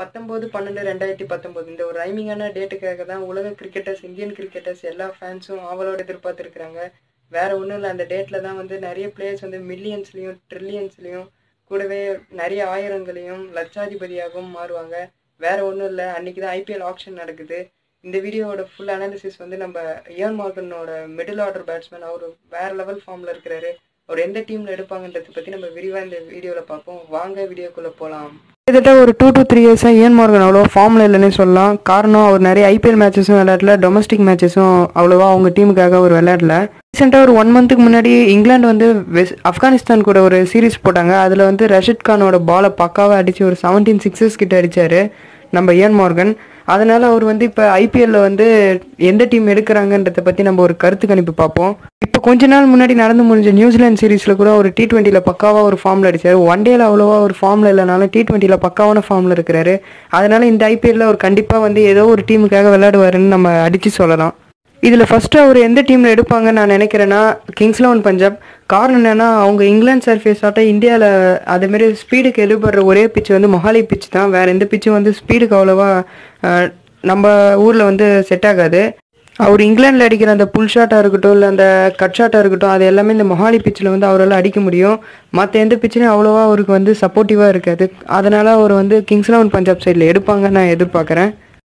பத்தொம்போது பன்னெண்டு ரெண்டாயிரத்தி பத்தொம்போது இந்த ஒரு ரைமிங்கான டேட்டுக்காக தான் உலக கிரிக்கெட்டர்ஸ் இந்தியன் கிரிக்கெட்டர்ஸ் எல்லா ஃபேன்ஸும் அவளோட எதிர்பார்த்துருக்குறாங்க வேற ஒன்றும் இல்லை அந்த டேட்டில் தான் வந்து நிறைய பிளேயர்ஸ் வந்து மில்லியன்ஸ்லேயும் ட்ரில்லியன்ஸ்லேயும் கூடவே நிறைய ஆயிரங்களையும் லட்சாதிபதியாகவும் மாறுவாங்க வேற ஒன்றும் இல்லை அன்னைக்கு தான் ஐபிஎல் ஆப்ஷன் நடக்குது இந்த வீடியோவோட ஃபுல் அனாலிசிஸ் வந்து நம்ம இயன் மார்கனோட மிடில் ஆர்டர் பேட்ஸ்மேன் அவர் வேற லெவல் ஃபார்மில் இருக்கிறாரு அவர் எந்த டீமில் எடுப்பாங்கன்றதை பற்றி நம்ம விரிவாக இந்த வீடியோவில் பார்ப்போம் வாங்க வீடியோக்குள்ளே போகலாம் கிட்டத்தட்ட ஒரு டூ டு த்ரீ இயர்ஸாக இயன் மார்கன் அவ்வளோ ஃபார்மில் இல்லைன்னு சொல்லலாம் காரணம் அவர் நிறைய ஐபிஎல் மேட்சஸும் விளையாடல டொமஸ்டிக் மேட்சஸும் அவ்வளோவா அவங்க டீமுக்காக அவர் விளையாடல ரீசெண்டாக ஒரு ஒன் மந்த்துக்கு முன்னாடி இங்கிலாந்து வந்து வெஸ்ட் ஆப்கானிஸ்தான் கூட ஒரு சீரிஸ் போட்டாங்க அதில் வந்து ரஷித் கானோட பாலை பக்காவாக அடித்து ஒரு செவன்டீன் சிக்ஸஸ் கிட்ட அடித்தார் நம்ம இயன் மார்கன் அதனால அவர் வந்து இப்போ ஐபிஎல்ல வந்து எந்த டீம் எடுக்கிறாங்கன்றத பற்றி நம்ம ஒரு கருத்து கணிப்பு பார்ப்போம் இப்போ கொஞ்ச நாள் முன்னாடி நடந்து முடிஞ்ச நியூசிலாந்து சீரிஸில் கூட ஒரு டி டுவெண்ட்டியில் பக்காவாக ஒரு ஃபார்மில் அடிச்சார் ஒன் டேல அவ்வளோவா ஒரு ஃபார்மில் இல்லைனாலும் டி டுவெண்ட்டியில் பக்காவான ஃபார்மில் இருக்கிறாரு அதனால இந்த ஐபிஎல்ல அவர் கண்டிப்பாக வந்து ஏதோ ஒரு டீமுக்காக விளையாடுவாருன்னு நம்ம அடித்து சொல்லலாம் இதில் ஃபஸ்ட்டு அவர் எந்த டீமில் எடுப்பாங்கன்னு நான் நினைக்கிறேன்னா கிங்ஸ் லெவன் பஞ்சாப் காரணம் என்னன்னா அவங்க இங்கிலாந்து சர்ஃபேஸ் ஆட்ட இந்தியாவில் அதேமாரி ஸ்பீடுக்கு எதிர்படுற ஒரே பிச்சு வந்து மொஹாலி பிச் தான் வேறு எந்த பிச்சும் வந்து ஸ்பீடுக்கு அவ்வளோவா அஹ், நம்ம ஊரில் வந்து செட் ஆகாது அவர் இங்கிலாந்தில் அடிக்கிற அந்த புல் ஷாட்டாக இருக்கட்டும் இல்லை அந்த கட் ஷாட்டாக இருக்கட்டும் அது எல்லாமே இந்த மொஹாலி பிச்சில் வந்து அவரால் அடிக்க முடியும் மற்ற எந்த பிச்சிலையும் அவ்வளோவா அவருக்கு வந்து சப்போர்ட்டிவாக இருக்காது அதனால் அவர் வந்து கிங்ஸ் லெவன் பஞ்சாப் சைடில் எடுப்பாங்கன்னு நான் எதிர்பார்க்குறேன்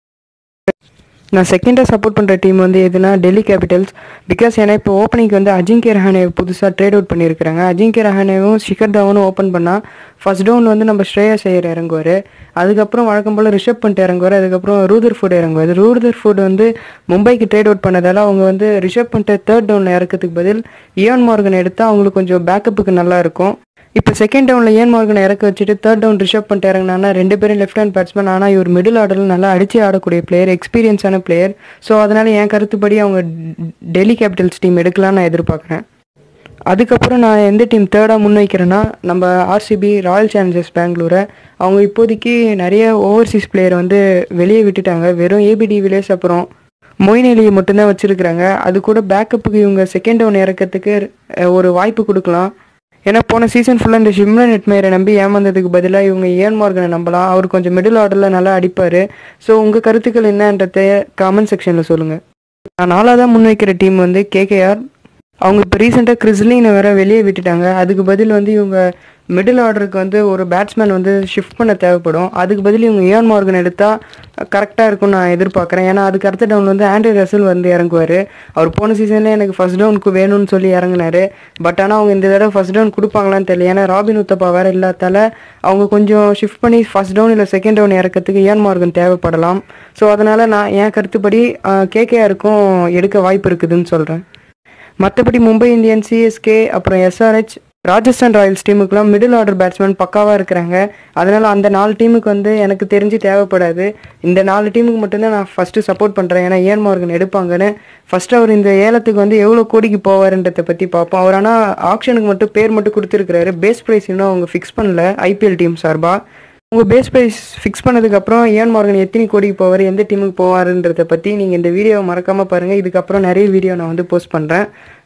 நான் செகண்டாக சப்போர்ட் பண்ணுற டீம் வந்து எதுனா டெல்லி கேபிட்டல்ஸ் பிகாஸ் ஏன்னா இப்போ ஓப்பனிங்க்கு வந்து அஜிங்கே ரஹானே புதுசாக ட்ரேட் அவுட் பண்ணியிருக்கிறாங்க அஜிங்கே ரஹானேவும் ஷிகர் தவனும் ஓப்பன் பண்ணால் ஃபர்ஸ்ட் டவுன் வந்து நம்ம ஸ்ரேயா ஐயர் இறங்குவார் அதுக்கப்புறம் வழக்கம் போல் ரிஷப் பண்ணிட்டு இறங்குவார் அதுக்கப்புறம் ரூதர் ஃபுட் இறங்குவார் ரூதர் ஃபுட் வந்து மும்பைக்கு ட்ரேட் அவுட் பண்ணதால அவங்க வந்து ரிஷப் பண்ணிட்டு தேர்ட் டவுனில் இறக்கிறதுக்கு பதில் இயான் மார்கன் எடுத்தால் அவங்களுக்கு கொஞ்சம் பேக்கப்புக்கு நல்லா இருக்கும் இப்போ செகண்ட் டவுனில் ஏன் மார்கனை இறக்க வச்சுட்டு தேர்ட் டவுன் ரிஷப் பண்ணிட்டு இறங்கினானா ரெண்டு பேரும் லெஃப்ட் ஹேண்ட் பேட்ஸ்மேன் ஆனால் இவர் மிடில் ஆர்டரில் நல்லா அடிச்சு ஆடக்கூடிய பிளேயர் எக்ஸ்பீரியன்ஸான பிளேயர் ஸோ அதனால் என் கருத்துப்படி அவங்க டெல்லி கேபிட்டல்ஸ் டீம் எடுக்கலாம்னு நான் எதிர்பார்க்குறேன் அதுக்கப்புறம் நான் எந்த டீம் தேர்டாக முன்வைக்கிறேன்னா நம்ம ஆர்சிபி ராயல் சேலஞ்சர்ஸ் பெங்களூரை அவங்க இப்போதைக்கு நிறைய ஓவர்சீஸ் பிளேயர் வந்து வெளியே விட்டுட்டாங்க வெறும் ஏபிடி வில்லேஸ் அப்புறம் மொயின் அலியை மட்டும்தான் வச்சிருக்கிறாங்க அது கூட பேக்கப்புக்கு இவங்க செகண்ட் டவுன் இறக்கிறதுக்கு அஹ், ஒரு வாய்ப்பு கொடுக்கலாம் ஏன்னா போன சீசன் ஃபுல்லாக இந்த ஷிம்ரன் நெட்மேரை நம்பி ஏமாந்ததுக்கு பதிலாக இவங்க ஏன் மார்கனை நம்பலாம் அவர் கொஞ்சம் மிடில் ஆர்டரில் நல்லா அடிப்பார் ஸோ உங்கள் கருத்துக்கள் என்னன்றத கமெண்ட் செக்ஷனில் சொல்லுங்கள் நான் நாலாவதாக முன்வைக்கிற டீம் வந்து கேகேஆர் அவங்க இப்போ ரீசெண்டாக கிறிஸ்லினை வேற வெளியே விட்டுட்டாங்க அதுக்கு பதில் வந்து இவங்க மிடில் ஆர்டருக்கு வந்து ஒரு பேட்ஸ்மேன் வந்து ஷிஃப்ட் பண்ண தேவைப்படும் அதுக்கு பதில் இவங்க ஏன் மார்கன் எடுத்தால் கரெக்டாக இருக்கும்னு நான் எதிர்பார்க்குறேன் ஏன்னா அதுக்கு அடுத்த டவுன் வந்து ஆண்ட்ரி ரசல் வந்து இறங்குவார் அவர் போன சீசனில் எனக்கு ஃபர்ஸ்ட் டவுனுக்கு வேணும்னு சொல்லி இறங்குனாரு பட் ஆனால் அவங்க இந்த தடவை ஃபர்ஸ்ட் டவுன் கொடுப்பாங்களான்னு தெரியல ஏன்னா ராபின் உத்தப்பா வேற இல்லாதால அவங்க கொஞ்சம் ஷிஃப்ட் பண்ணி ஃபர்ஸ்ட் டவுன் இல்லை செகண்ட் டவுன் இறக்கிறதுக்கு ஏன் மார்கன் தேவைப்படலாம் ஸோ அதனால் நான் என் கருத்துப்படி கேகேஆருக்கும் எடுக்க வாய்ப்பு இருக்குதுன்னு சொல்கிறேன் மற்றபடி மும்பை இந்தியன்ஸ் சிஎஸ்கே அப்புறம் எஸ்ஆர்ஹெச் ராஜஸ்தான் ராயல்ஸ் டீமுக்குலாம் மிடில் ஆர்டர் பேட்ஸ்மேன் பக்காவாக இருக்கிறாங்க அதனால் அந்த நாலு டீமுக்கு வந்து எனக்கு தெரிஞ்சு தேவைப்படாது இந்த நாலு டீமுக்கு மட்டும்தான் நான் ஃபஸ்ட்டு சப்போர்ட் பண்ணுறேன் ஏன்னா ஏன் மார்கன் எடுப்பாங்கன்னு ஃபஸ்ட்டு அவர் இந்த ஏலத்துக்கு வந்து எவ்வளோ கோடிக்கு போவாருன்றதை பற்றி பார்ப்போம் அவர் ஆனால் ஆக்ஷனுக்கு மட்டும் பேர் மட்டும் கொடுத்துருக்கிறாரு பேஸ் ப்ரைஸ் இன்னும் அவங்க ஃபிக்ஸ் பண்ணல ஐபிஎல் டீம் சார்பாக உங்கள் பேஸ் ப்ரைஸ் ஃபிக்ஸ் பண்ணதுக்கப்புறம் ஏன் மார்கன் எத்தனை கோடிக்கு போவார் எந்த டீமுக்கு போவாருன்றதை பற்றி நீங்கள் இந்த வீடியோவை மறக்காமல் பாருங்கள் இதுக்கப்புறம் நிறைய வீடியோ நான் வந்து போஸ்ட் பண்ணுறேன்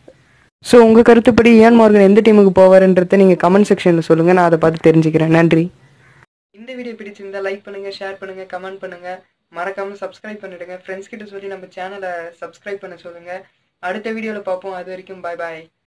ஸோ உங்கள் கருத்துப்படி ஏன் மார்கன் எந்த டீமுக்கு போவாருன்றதை நீங்கள் கமெண்ட் செக்ஷனில் சொல்லுங்கள் நான் அதை பார்த்து தெரிஞ்சுக்கிறேன் நன்றி இந்த வீடியோ பிடிச்சிருந்தா லைக் பண்ணுங்கள் ஷேர் பண்ணுங்கள் கமெண்ட் பண்ணுங்கள் மறக்காமல் சப்ஸ்கிரைப் பண்ணிடுங்க ஃப்ரெண்ட்ஸ் கிட்ட சொல்லி நம்ம சேனலை சப்ஸ்கிரைப் பண்ண சொல்லுங்கள் அடுத்த வீடியோவில் பார்ப்போம் அது வரைக்கும் பாய் பாய்